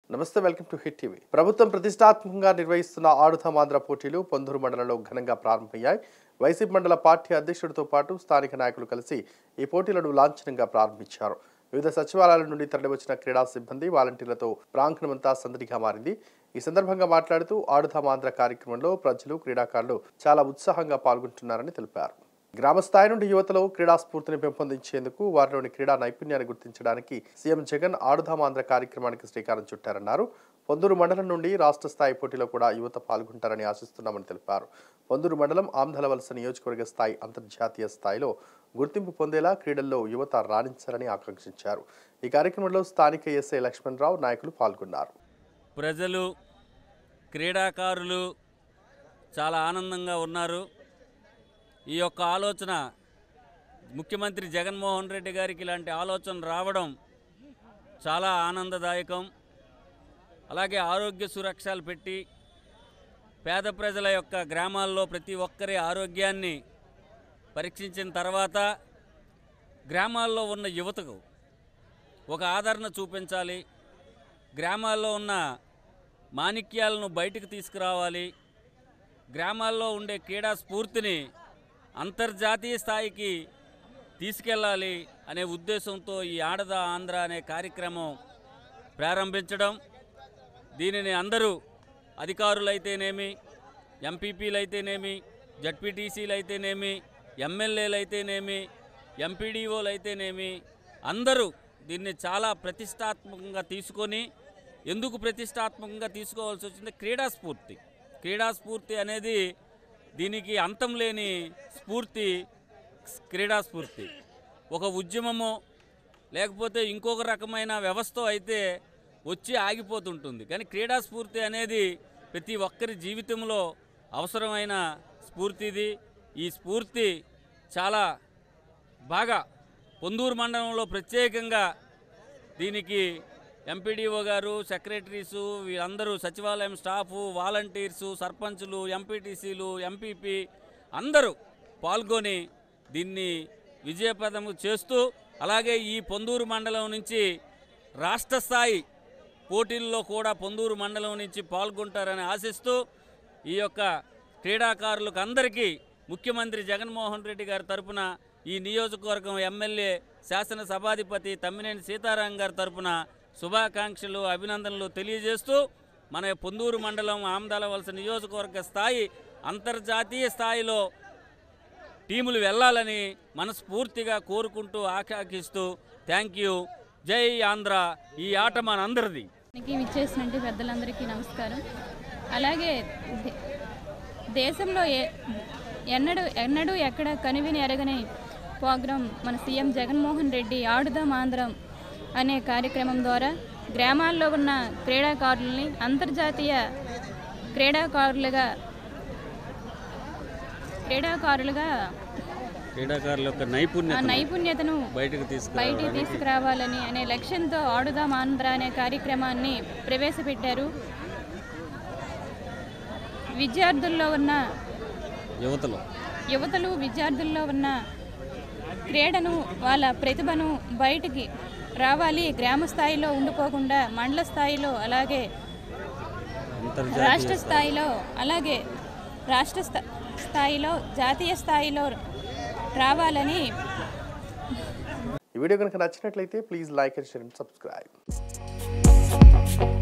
నమస్తే welcome to hit TV ప్రభుత్వం ప్రతిష్టాత్మకంగా నిర్వహిస్తున్న ఆడుతామాంధ్ర పోటీలు పొందూరు మండలంలో ఘనంగా ప్రారంభమయ్యాయి వైసీపీ మండల పార్టీ అధ్యక్షుడితో పాటు స్థానిక నాయకులు కలిసి ఈ పోటీలను లాంఛనంగా ప్రారంభించారు వివిధ సచివాలయాల నుండి తరలివచ్చిన క్రీడా సిబ్బంది వాలంటీర్లతో ప్రాంగణమంతా సందడిగా మారింది ఈ సందర్భంగా మాట్లాడుతూ ఆడుతామాంధ్ర కార్యక్రమంలో ప్రజలు క్రీడాకారులు చాలా ఉత్సాహంగా పాల్గొంటున్నారని తెలిపారు గ్రామ స్థాయి నుండి యువతలో క్రీడా స్ఫూర్తిని పెంపొందించేందుకు వారిలోని క్రీడా నైపుణ్యాన్ని గుర్తించడానికి సీఎం జగన్ ఆడుదామాంధ్ర కార్యక్రమానికి శ్రీకారం చుట్టారన్నారు పొందూరు మండలం నుండి రాష్ట్ర స్థాయి పోటీలో కూడా యువత పాల్గొంటారని ఆశిస్తున్నామని తెలిపారు పొందూరు మండలం ఆంధ్రవలస నియోజకవర్గ స్థాయి అంతర్జాతీయ స్థాయిలో గుర్తింపు పొందేలా క్రీడల్లో యువత రాణించాలని ఆకాంక్షించారు ఈ కార్యక్రమంలో స్థానిక ఎస్ఐ లక్ష్మణరావు నాయకులు పాల్గొన్నారు ప్రజలు క్రీడాకారులు చాలా ఆనందంగా ఉన్నారు ఈ యొక్క ఆలోచన ముఖ్యమంత్రి జగన్మోహన్ రెడ్డి గారికి ఇలాంటి ఆలోచన రావడం చాలా ఆనందదాయకం అలాగే ఆరోగ్య సురక్షలు పెట్టి పేద ప్రజల యొక్క గ్రామాల్లో ప్రతి ఒక్కరి ఆరోగ్యాన్ని పరీక్షించిన తర్వాత గ్రామాల్లో ఉన్న యువతకు ఒక ఆదరణ చూపించాలి గ్రామాల్లో ఉన్న మాణిక్యాలను బయటకు తీసుకురావాలి గ్రామాల్లో ఉండే క్రీడా స్ఫూర్తిని అంతర్జాతీయ స్థాయికి తీసుకెళ్ళాలి అనే ఉద్దేశంతో ఈ ఆడద ఆంధ్ర అనే కార్యక్రమం ప్రారంభించడం దీనిని అందరూ అధికారులైతేనేమి ఎంపీపీలు అయితేనేమి జడ్పీటీసీలు అయితేనేమి ఎమ్మెల్యేలు అయితేనేమి ఎంపీడీఓలు అయితేనేమి అందరూ దీన్ని చాలా ప్రతిష్టాత్మకంగా తీసుకొని ఎందుకు ప్రతిష్టాత్మకంగా తీసుకోవాల్సి వచ్చింది క్రీడా స్ఫూర్తి క్రీడా స్ఫూర్తి అనేది దీనికి అంతం లేని స్ఫూర్తి క్రీడా స్ఫూర్తి ఒక ఉద్యమము లేకపోతే ఇంకొక రకమైన వ్యవస్థ అయితే వచ్చి ఆగిపోతుంటుంది కానీ క్రీడా స్ఫూర్తి అనేది ప్రతి ఒక్కరి జీవితంలో అవసరమైన స్ఫూర్తి ఇది ఈ స్ఫూర్తి చాలా బాగా పొందూరు మండలంలో ప్రత్యేకంగా దీనికి ఎంపీడీఓ గారు సెక్రటరీసు వీళ్ళందరూ సచివాలయం స్టాఫు వాలంటీర్సు సర్పంచులు ఎంపీటీసీలు ఎంపీపీ అందరూ పాల్గొని దీన్ని విజయప్రదము చేస్తూ అలాగే ఈ పొందూరు మండలం నుంచి రాష్ట్ర స్థాయి పోటీల్లో కూడా పొందూరు మండలం నుంచి పాల్గొంటారని ఆశిస్తూ ఈ యొక్క క్రీడాకారులకు అందరికీ ముఖ్యమంత్రి జగన్మోహన్ రెడ్డి గారి తరపున ఈ నియోజకవర్గం ఎమ్మెల్యే శాసనసభాధిపతి తమ్మినేని సీతారాం గారి తరపున శుభాకాంక్షలు అభినందనలు తెలియజేస్తూ మన పొందూరు మండలం ఆమదాల వలస నియోజకవర్గ స్థాయి అంతర్జాతీయ స్థాయిలో టీములు వెళ్ళాలని మనస్ఫూర్తిగా కోరుకుంటూ ఆకాంక్షిస్తూ థ్యాంక్ యూ జై ఆంధ్ర ఈ ఆట మనందరిది మనకి విచ్చేసినట్టు పెద్దలందరికీ నమస్కారం అలాగే దే- దేశంలో ఏ ఎన్నడూ ఎన్నడూ ఎక్కడ కనువిని ఎరగని ప్రోగ్రాం మన సీఎం జగన్మోహన్ రెడ్డి ఆడుదాం ఆంధ్రం అనే కార్యక్రమం ద్వారా గ్రామాల్లో ఉన్న క్రీడాకారుల్ని అంతర్జాతీయ క్రీడాకారులుగా క్రీడాకారులుగా క్రీడాకారుల యొక్క ఆ నైపుణ్యత నైపుణ్యతను బయటకు తీసుకు బయటికి తీసుకురావాలని అనే లక్ష్యంతో ఆడుదాం ఆంధ్ర అనే కార్యక్రమాన్ని ప్రవేశపెట్టారు విద్యార్థుల్లో ఉన్న యువతలో యువతలు విద్యార్థుల్లో ఉన్న క్రీడను వాళ్ళ ప్రతిభను బయటికి రావాలి గ్రామ స్థాయిలో ఉండిపోకుండా మండల స్థాయిలో అలాగే అంతర్జాతీయ రాష్ట్ర స్థాయిలో అలాగే రాష్ట్ర స్థా- స్థాయిలో జాతీయ స్థాయిలో రావాలని ఈ వీడియో కనుక నచ్చినట్లయితే please like and share and subscribe